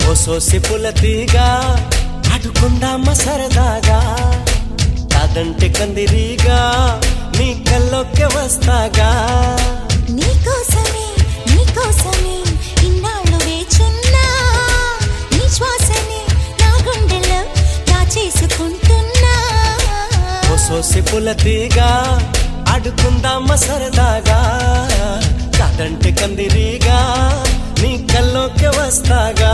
ఓ సోసి పులతీగా ఆడుకుందామా సరదాగా కాదంటే కందిరీగా నీ కల్లోకి వస్తాగా నీకోసమే నీకోసమే ఇన్నాళ్ళు వేచున్నా నీ శ్వాసని నా గుండెలో దాచేసుకుంటున్నా ఓ సోసి పులతీగా ఆడుకుందామా సరదాగా కాదంటే కందిరీగా నీ కల్లోకి వస్తాగా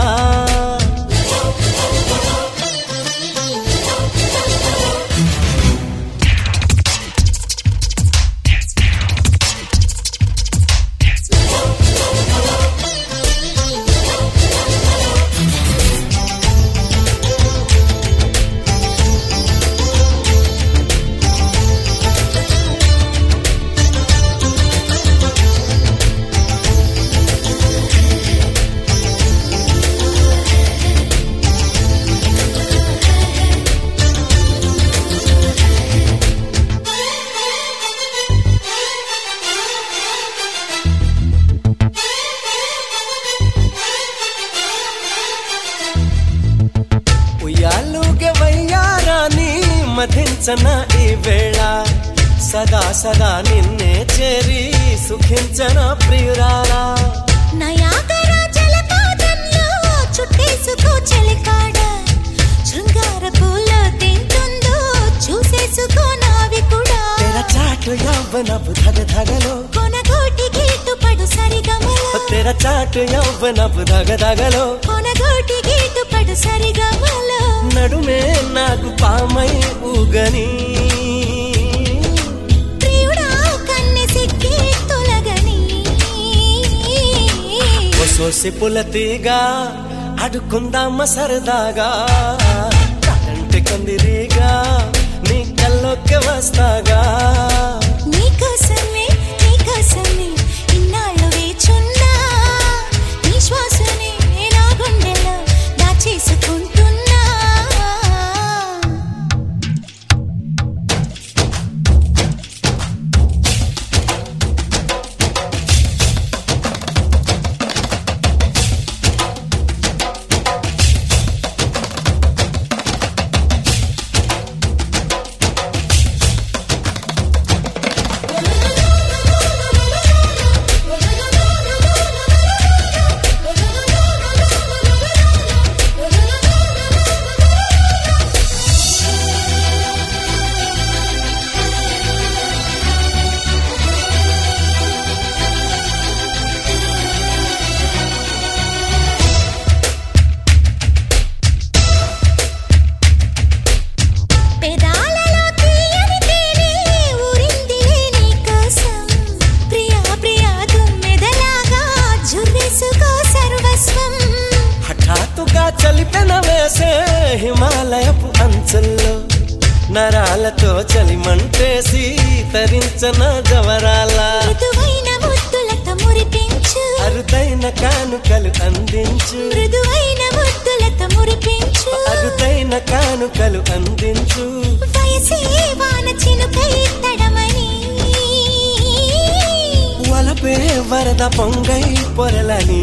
ఉయ్యాలుగే వయ్యారాని మధించన ఈ వేళ సదా సదా నిన్నే చేరి సుఖించన ప్రియురాలా నయాగరా జలపాతంలో చుట్టేసుకో చెలికాడ శృంగార పూలో తింటుందో చూసేసుకో నావి కూడా తెర చాటు యవ్వనపు ధగ ధగలో కొనగోటి గీటు పడు సరిగమలో తెర చాటు యవ్వనపు ధగ ధగలో కొనగోటి గీటు పడు సరిగమలో నడుమే నాకు పామై ఊగని ప్రియుడా కన్నె సిక్కి తొలగని ఓ సోసి పులతీగా అడుకుందామ సరదాగా కాదంటే కందిరీగా నీ కల్లోకి వస్తాగా నీకోసమే నీకోసమే ఇన్నాళ్ళు వేచున్నా నీ శ్వాసని నా గుండెలో దాచేసుకుంటున్నా పెదాలలో తీయని తేనె ఊరిందిలే నీకోసం ప్రియా ప్రియా తుమ్మెదలాగా జుర్రేసుకో సర్వస్వం హఠాత్తుగా చలిపెన వేసే హిమాలయపు అంచుల్లో నరాలతో చలిమంటేసి తరించన జవరాల మృదువైన ముద్దులతో మురిపించు అరుదైన కానుకలు అందించు మృదువైన ముద్దులతో మురిపించు అరుదైన కానుకలు అందించు వయసే వాన చినుకై తడమని వలపే వరద పొంగై పొరలని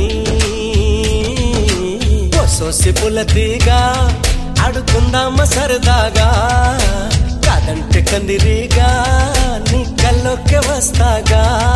ఓ సోసి పులతీగా ఆడుకుందామ సరదాగా కాదంటే కందిరీగా నీ కల్లోకి వస్తాగా